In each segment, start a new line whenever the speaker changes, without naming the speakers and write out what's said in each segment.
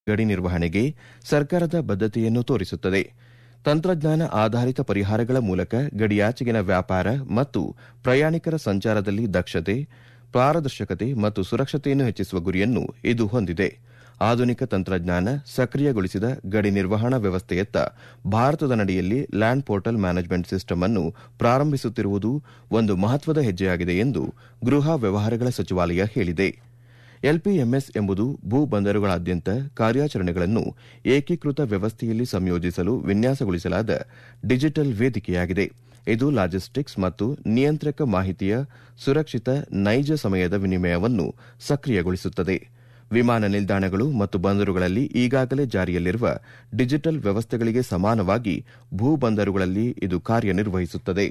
ಗಡಿ ನಿರ್ವಹಣೆಗೆ ಸರ್ಕಾರದ ಬದ್ದತೆಯನ್ನು ತೋರಿಸುತ್ತದೆ ತಂತ್ರಜ್ಞಾನ ಆಧಾರಿತ ಪರಿಹಾರಗಳ ಮೂಲಕ ಗಡಿಯಾಚೆಗಿನ ವ್ಯಾಪಾರ ಮತ್ತು ಪ್ರಯಾಣಿಕರ ಸಂಚಾರದಲ್ಲಿ ದಕ್ಷತೆ ಪಾರದರ್ಶಕತೆ ಮತ್ತು ಸುರಕ್ಷತೆಯನ್ನು ಹೆಚ್ಚಿಸುವ ಗುರಿಯನ್ನು ಇದು ಹೊಂದಿದೆ ಆಧುನಿಕ ತಂತ್ರಜ್ಞಾನ ಸಕ್ರಿಯಗೊಳಿಸಿದ ಗಡಿ ನಿರ್ವಹಣಾ ವ್ಯವಸ್ಥೆಯತ್ತ ಭಾರತದ ನಡೆಯಲ್ಲಿ ಲ್ಯಾಂಡ್ ಪೋರ್ಟಲ್ ಮ್ಯಾನೇಜ್ಮೆಂಟ್ ಸಿಸ್ಟಮ್ ಅನ್ನು ಪ್ರಾರಂಭಿಸುತ್ತಿರುವುದು ಒಂದು ಮಹತ್ವದ ಹೆಜ್ಜೆಯಾಗಿದೆ ಎಂದು ಗೃಹ ವ್ಯವಹಾರಗಳ ಸಚಿವಾಲಯ ಹೇಳಿದೆ ಎಲ್ಪಿಎಂಎಸ್ ಎಂಬುದು ಭೂ ಬಂದರುಗಳಾದ್ಯಂತ ಕಾರ್ಯಾಚರಣೆಗಳನ್ನು ಏಕೀಕೃತ ವ್ಯವಸ್ಥೆಯಲ್ಲಿ ಸಂಯೋಜಿಸಲು ವಿನ್ಯಾಸಗೊಳಿಸಲಾದ ಡಿಜಿಟಲ್ ವೇದಿಕೆಯಾಗಿದೆ ಇದು ಲಾಜಿಸ್ಟಿಕ್ಸ್ ಮತ್ತು ನಿಯಂತ್ರಕ ಮಾಹಿತಿಯ ಸುರಕ್ಷಿತ ನೈಜ ಸಮಯದ ವಿನಿಮಯವನ್ನು ಸಕ್ರಿಯಗೊಳಿಸುತ್ತದೆ ವಿಮಾನ ನಿಲ್ದಾಣಗಳು ಮತ್ತು ಬಂದರುಗಳಲ್ಲಿ ಈಗಾಗಲೇ ಜಾರಿಯಲ್ಲಿರುವ ಡಿಜಿಟಲ್ ವ್ಯವಸ್ಥೆಗಳಿಗೆ ಸಮಾನವಾಗಿ ಭೂ ಬಂದರುಗಳಲ್ಲಿ ಇದು ಕಾರ್ಯನಿರ್ವಹಿಸುತ್ತದೆ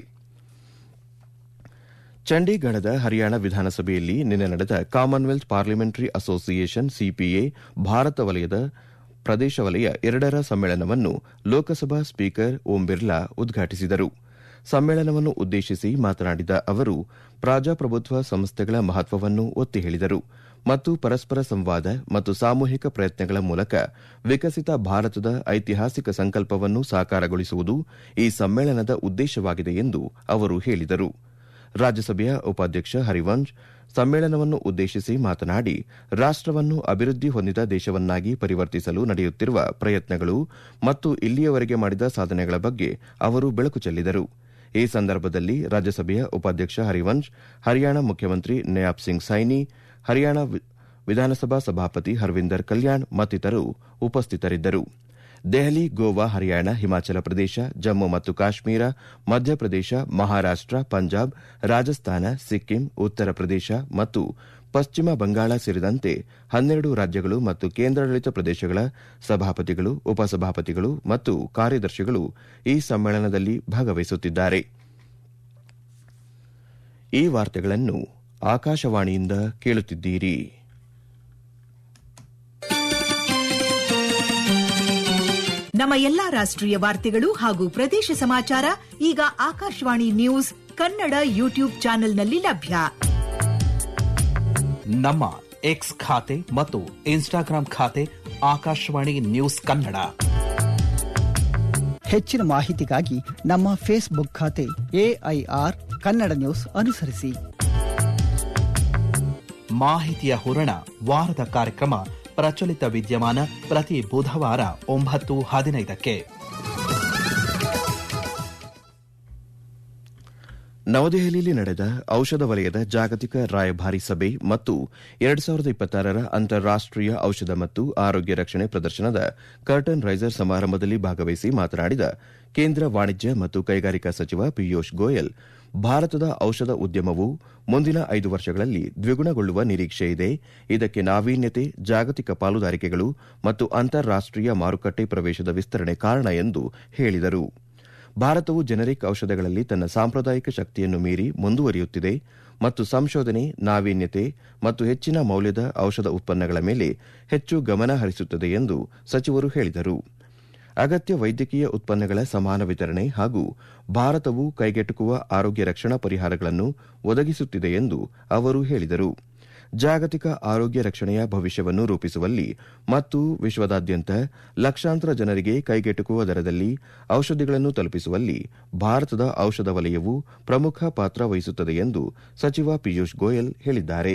ಚಂಡೀಗಢದ ಹರಿಯಾಣ ವಿಧಾನಸಭೆಯಲ್ಲಿ ನಿನ್ನೆ ನಡೆದ ಕಾಮನ್ವೆಲ್ತ್ ಪಾರ್ಲಿಮೆಂಟರಿ ಅಸೋಸಿಯೇಷನ್ ಸಿಪಿಎ ಭಾರತ ವಲಯದ ಪ್ರದೇಶ ವಲಯ ಎರಡರ ಸಮ್ಮೇಳನವನ್ನು ಲೋಕಸಭಾ ಸ್ಪೀಕರ್ ಓಂ ಬಿರ್ಲಾ ಉದ್ಘಾಟಿಸಿದರು ಸಮ್ಮೇಳನವನ್ನು ಉದ್ದೇಶಿಸಿ ಮಾತನಾಡಿದ ಅವರು ಪ್ರಜಾಪ್ರಭುತ್ವ ಸಂಸ್ಥೆಗಳ ಮಹತ್ವವನ್ನು ಒತ್ತಿ ಹೇಳಿದರು ಮತ್ತು ಪರಸ್ಪರ ಸಂವಾದ ಮತ್ತು ಸಾಮೂಹಿಕ ಪ್ರಯತ್ನಗಳ ಮೂಲಕ ವಿಕಸಿತ ಭಾರತದ ಐತಿಹಾಸಿಕ ಸಂಕಲ್ಪವನ್ನು ಸಾಕಾರಗೊಳಿಸುವುದು ಈ ಸಮ್ಮೇಳನದ ಉದ್ದೇಶವಾಗಿದೆ ಎಂದು ಅವರು ಹೇಳಿದರು ರಾಜ್ಯಸಭೆಯ ಉಪಾಧ್ಯಕ್ಷ ಹರಿವಂಶ್ ಸಮ್ಮೇಳನವನ್ನು ಉದ್ದೇಶಿಸಿ ಮಾತನಾಡಿ ರಾಷ್ಟವನ್ನು ಅಭಿವೃದ್ಧಿ ಹೊಂದಿದ ದೇಶವನ್ನಾಗಿ ಪರಿವರ್ತಿಸಲು ನಡೆಯುತ್ತಿರುವ ಪ್ರಯತ್ನಗಳು ಮತ್ತು ಇಲ್ಲಿಯವರೆಗೆ ಮಾಡಿದ ಸಾಧನೆಗಳ ಬಗ್ಗೆ ಅವರು ಬೆಳಕು ಚೆಲ್ಲಿದರು ಈ ಸಂದರ್ಭದಲ್ಲಿ ರಾಜ್ಯಸಭೆಯ ಉಪಾಧ್ಯಕ್ಷ ಹರಿವಂಶ್ ಹರಿಯಾಣ ಮುಖ್ಯಮಂತ್ರಿ ನಯಾಬ್ ಸಿಂಗ್ ಸೈನಿ ಹರಿಯಾಣ ವಿಧಾನಸಭಾ ಸಭಾಪತಿ ಹರ್ವಿಂದರ್ ಕಲ್ಯಾಣ್ ಮತ್ತಿತರರು ಉಪಸ್ಥಿತರಿದ್ದರು ದೆಹಲಿ ಗೋವಾ ಹರಿಯಾಣ ಹಿಮಾಚಲ ಪ್ರದೇಶ ಜಮ್ಮು ಮತ್ತು ಕಾಶ್ಮೀರ ಮಧ್ಯಪ್ರದೇಶ ಮಹಾರಾಷ್ಟ ಪಂಜಾಬ್ ರಾಜಸ್ಥಾನ ಸಿಕ್ಕಿಂ ಉತ್ತರ ಪ್ರದೇಶ ಮತ್ತು ಪಶ್ಚಿಮ ಬಂಗಾಳ ಸೇರಿದಂತೆ ಹನ್ನೆರಡು ರಾಜ್ಯಗಳು ಮತ್ತು ಕೇಂದ್ರಾಡಳಿತ ಪ್ರದೇಶಗಳ ಸಭಾಪತಿಗಳು ಉಪಸಭಾಪತಿಗಳು ಮತ್ತು ಕಾರ್ಯದರ್ಶಿಗಳು ಈ ಸಮ್ಮೇಳನದಲ್ಲಿ ಭಾಗವಹಿಸುತ್ತಿದ್ದಾರೆ ಈ ವಾರ್ತೆಗಳನ್ನು ಆಕಾಶವಾಣಿಯಿಂದ ಕೇಳುತ್ತಿದ್ದೀರಿ
ನಮ್ಮ ಎಲ್ಲಾ ರಾಷ್ಟ್ರೀಯ ವಾರ್ತೆಗಳು ಹಾಗೂ ಪ್ರದೇಶ ಸಮಾಚಾರ ಈಗ ಆಕಾಶವಾಣಿ ನ್ಯೂಸ್ ಕನ್ನಡ ಯೂಟ್ಯೂಬ್ ಚಾನೆಲ್ನಲ್ಲಿ ಲಭ್ಯ
ನಮ್ಮ ಎಕ್ಸ್ ಖಾತೆ ಮತ್ತು ಇನ್ಸ್ಟಾಗ್ರಾಂ ಖಾತೆ ಆಕಾಶವಾಣಿ ನ್ಯೂಸ್ ಕನ್ನಡ
ಹೆಚ್ಚಿನ ಮಾಹಿತಿಗಾಗಿ ನಮ್ಮ ಫೇಸ್ಬುಕ್ ಖಾತೆ ಎಐಆರ್ ಕನ್ನಡ ನ್ಯೂಸ್ ಅನುಸರಿಸಿ
ಮಾಹಿತಿಯ ಹೂರಣ ವಾರದ ಕಾರ್ಯಕ್ರಮ ಪ್ರಚಲಿತ ವಿದ್ಯಮಾನ ಪ್ರತಿ ಬುಧವಾರ ಒಂಬತ್ತು ಹದಿನೈದಕ್ಕೆ
ನವದೆಹಲಿಯಲ್ಲಿ ನಡೆದ ಔಷಧ ವಲಯದ ಜಾಗತಿಕ ರಾಯಭಾರಿ ಸಭೆ ಮತ್ತು ಎರಡು ಸಾವಿರದ ಇಪ್ಪತ್ತಾರರ ಅಂತಾರಾಷ್ಟೀಯ ಔಷಧ ಮತ್ತು ಆರೋಗ್ಯ ರಕ್ಷಣೆ ಪ್ರದರ್ಶನದ ಕರ್ಟನ್ ರೈಸರ್ ಸಮಾರಂಭದಲ್ಲಿ ಭಾಗವಹಿಸಿ ಮಾತನಾಡಿದ ಕೇಂದ್ರ ವಾಣಿಜ್ಯ ಮತ್ತು ಕೈಗಾರಿಕಾ ಸಚಿವ ಪಿಯೂಷ್ ಗೋಯಲ್ ಭಾರತದ ಔಷಧ ಉದ್ಯಮವು ಮುಂದಿನ ಐದು ವರ್ಷಗಳಲ್ಲಿ ದ್ವಿಗುಣಗೊಳ್ಳುವ ನಿರೀಕ್ಷೆ ಇದೆ ಇದಕ್ಕೆ ನಾವೀನ್ಯತೆ ಜಾಗತಿಕ ಪಾಲುದಾರಿಕೆಗಳು ಮತ್ತು ಅಂತಾರಾಷ್ಟೀಯ ಮಾರುಕಟ್ಟೆ ಪ್ರವೇಶದ ವಿಸ್ತರಣೆ ಕಾರಣ ಎಂದು ಹೇಳಿದರು ಭಾರತವು ಜೆನೆರಿಕ್ ಔಷಧಗಳಲ್ಲಿ ತನ್ನ ಸಾಂಪ್ರದಾಯಿಕ ಶಕ್ತಿಯನ್ನು ಮೀರಿ ಮುಂದುವರಿಯುತ್ತಿದೆ ಮತ್ತು ಸಂಶೋಧನೆ ನಾವೀನ್ಯತೆ ಮತ್ತು ಹೆಚ್ಚಿನ ಮೌಲ್ಯದ ಔಷಧ ಉತ್ಪನ್ನಗಳ ಮೇಲೆ ಹೆಚ್ಚು ಗಮನ ಹರಿಸುತ್ತದೆ ಎಂದು ಸಚಿವರು ಹೇಳಿದರು ಅಗತ್ಯ ವೈದ್ಯಕೀಯ ಉತ್ಪನ್ನಗಳ ಸಮಾನ ವಿತರಣೆ ಹಾಗೂ ಭಾರತವು ಕೈಗೆಟುಕುವ ಆರೋಗ್ಯ ರಕ್ಷಣಾ ಪರಿಹಾರಗಳನ್ನು ಒದಗಿಸುತ್ತಿದೆ ಎಂದು ಅವರು ಹೇಳಿದರು ಜಾಗತಿಕ ಆರೋಗ್ಯ ರಕ್ಷಣೆಯ ಭವಿಷ್ಯವನ್ನು ರೂಪಿಸುವಲ್ಲಿ ಮತ್ತು ವಿಶ್ವದಾದ್ಯಂತ ಲಕ್ಷಾಂತರ ಜನರಿಗೆ ಕೈಗೆಟುಕುವ ದರದಲ್ಲಿ ಔಷಧಿಗಳನ್ನು ತಲುಪಿಸುವಲ್ಲಿ ಭಾರತದ ಔಷಧ ವಲಯವು ಪ್ರಮುಖ ಪಾತ್ರ ವಹಿಸುತ್ತದೆ ಎಂದು ಸಚಿವ ಪಿಯೂಷ್ ಗೋಯಲ್ ಹೇಳಿದ್ದಾರೆ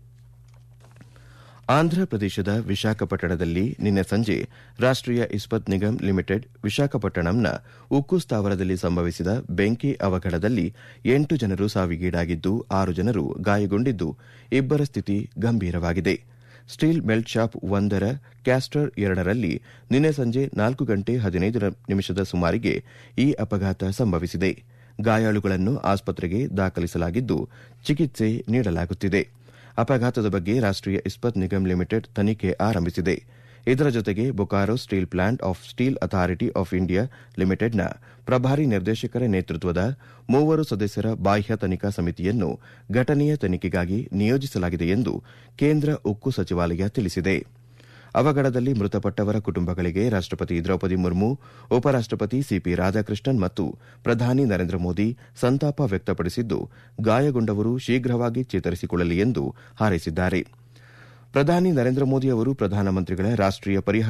ಆಂಧ್ರಪ್ರದೇಶದ ವಿಶಾಖಪಟ್ಟಣದಲ್ಲಿ ನಿನ್ನೆ ಸಂಜೆ ರಾಷ್ಟೀಯ ಇಸ್ಪತ್ ನಿಗಮ್ ಲಿಮಿಟೆಡ್ ವಿಶಾಖಪಟ್ಟಣಂನ ಉಕ್ಕು ಸ್ಥಾವರದಲ್ಲಿ ಸಂಭವಿಸಿದ ಬೆಂಕಿ ಅವಘಡದಲ್ಲಿ ಎಂಟು ಜನರು ಸಾವಿಗೀಡಾಗಿದ್ದು ಆರು ಜನರು ಗಾಯಗೊಂಡಿದ್ದು ಇಬ್ಬರ ಸ್ಥಿತಿ ಗಂಭೀರವಾಗಿದೆ ಸ್ಟೀಲ್ ಮೆಲ್ಟ್ ಶಾಪ್ ಒಂದರ ಕ್ಯಾಸ್ಟರ್ ಎರಡರಲ್ಲಿ ನಿನ್ನೆ ಸಂಜೆ ನಾಲ್ಕು ಗಂಟೆ ಹದಿನೈದು ನಿಮಿಷದ ಸುಮಾರಿಗೆ ಈ ಅಪಘಾತ ಸಂಭವಿಸಿದೆ ಗಾಯಾಳುಗಳನ್ನು ಆಸ್ಪತ್ರೆಗೆ ದಾಖಲಿಸಲಾಗಿದ್ದು ಚಿಕಿತ್ಸೆ ನೀಡಲಾಗುತ್ತಿದೆ ಅಪಘಾತದ ಬಗ್ಗೆ ರಾಷ್ಟೀಯ ಇಸ್ಪತ್ ನಿಗಮ್ ಲಿಮಿಟೆಡ್ ತನಿಖೆ ಆರಂಭಿಸಿದೆ ಇದರ ಜೊತೆಗೆ Bokaro steel plant of steel authority of India ಲಿಮಿಟೆಡ್ನ ಪ್ರಭಾರಿ ನಿರ್ದೇಶಕರ ನೇತೃತ್ವದ ಮೂವರು ಸದಸ್ಯರ ಬಾಹ್ಯ ತನಿಖಾ ಸಮಿತಿಯನ್ನು ಘಟನೆಯ ತನಿಖೆಗಾಗಿ ನಿಯೋಜಿಸಲಾಗಿದೆ ಎಂದು ಕೇಂದ್ರ ಉಕ್ಕು ಸಚಿವಾಲಯ ತಿಳಿಸಿದೆ ಅವಘಡದಲ್ಲಿ ಮೃತಪಟ್ಟವರ ಕುಟುಂಬಗಳಿಗೆ ರಾಷ್ಟಪತಿ ದ್ರೌಪದಿ ಮುರ್ಮು ಉಪರಾಷ್ಟಪತಿ ಸಿಪಿ ರಾಧಾಕೃಷ್ಣನ್ ಮತ್ತು ಪ್ರಧಾನಿ ನರೇಂದ್ರ ಮೋದಿ ಸಂತಾಪ ವ್ಯಕ್ತಪಡಿಸಿದ್ದು ಗಾಯಗೊಂಡವರು ಶೀಘ್ರವಾಗಿ ಚೇತರಿಸಿಕೊಳ್ಳಲಿ ಎಂದು ಹಾರೈಸಿದ್ದಾರೆ ಪ್ರಧಾನಿ ನರೇಂದ್ರ ಮೋದಿ ಅವರು ಪ್ರಧಾನಮಂತ್ರಿಗಳ ರಾಷ್ಟೀಯ ಪರಿಹಾರ